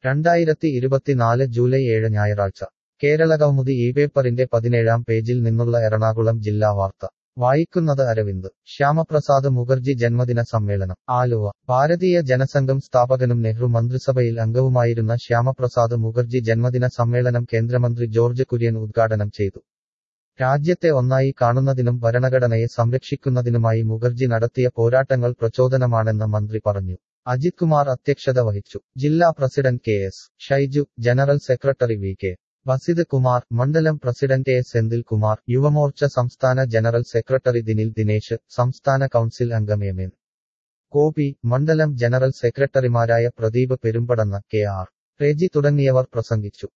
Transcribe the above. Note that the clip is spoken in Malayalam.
രണ്ടായിരത്തി ഇരുപത്തിനാല് ജൂലൈ ഏഴ് ഞായറാഴ്ച കേരളകൗമുദി ഈ പേപ്പറിന്റെ പതിനേഴാം പേജിൽ നിന്നുള്ള എറണാകുളം ജില്ലാ വാർത്ത വായിക്കുന്നത് അരവിന്ദ് ശ്യാമപ്രസാദ് മുഖർജി ജന്മദിന സമ്മേളനം ആലുവ ഭാരതീയ ജനസംഘം സ്ഥാപകനും നെഹ്റു മന്ത്രിസഭയിൽ അംഗവുമായിരുന്ന ശ്യാമപ്രസാദ് മുഖർജി ജന്മദിന സമ്മേളനം കേന്ദ്രമന്ത്രി ജോർജ് കുര്യൻ ഉദ്ഘാടനം ചെയ്തു രാജ്യത്തെ ഒന്നായി കാണുന്നതിനും ഭരണഘടനയെ സംരക്ഷിക്കുന്നതിനുമായി മുഖർജി നടത്തിയ പോരാട്ടങ്ങൾ പ്രചോദനമാണെന്ന് മന്ത്രി പറഞ്ഞു അജിത് കുമാർ അധ്യക്ഷത വഹിച്ചു ജില്ലാ president K S Shaiju general secretary V K Basid Kumar മണ്ഡലം പ്രസിഡന്റ് എ സെന്തിൽ കുമാർ യുവമോർച്ച സംസ്ഥാന ജനറൽ സെക്രട്ടറി ദിനിൽ ദിനേശ് സംസ്ഥാന കൗൺസിൽ അംഗം എം എൻ ഗോപി മണ്ഡലം ജനറൽ സെക്രട്ടറിമാരായ പ്രദീപ് പെരുമ്പടന്ന കെ ആർ റെജി തുടങ്ങിയവർ പ്രസംഗിച്ചു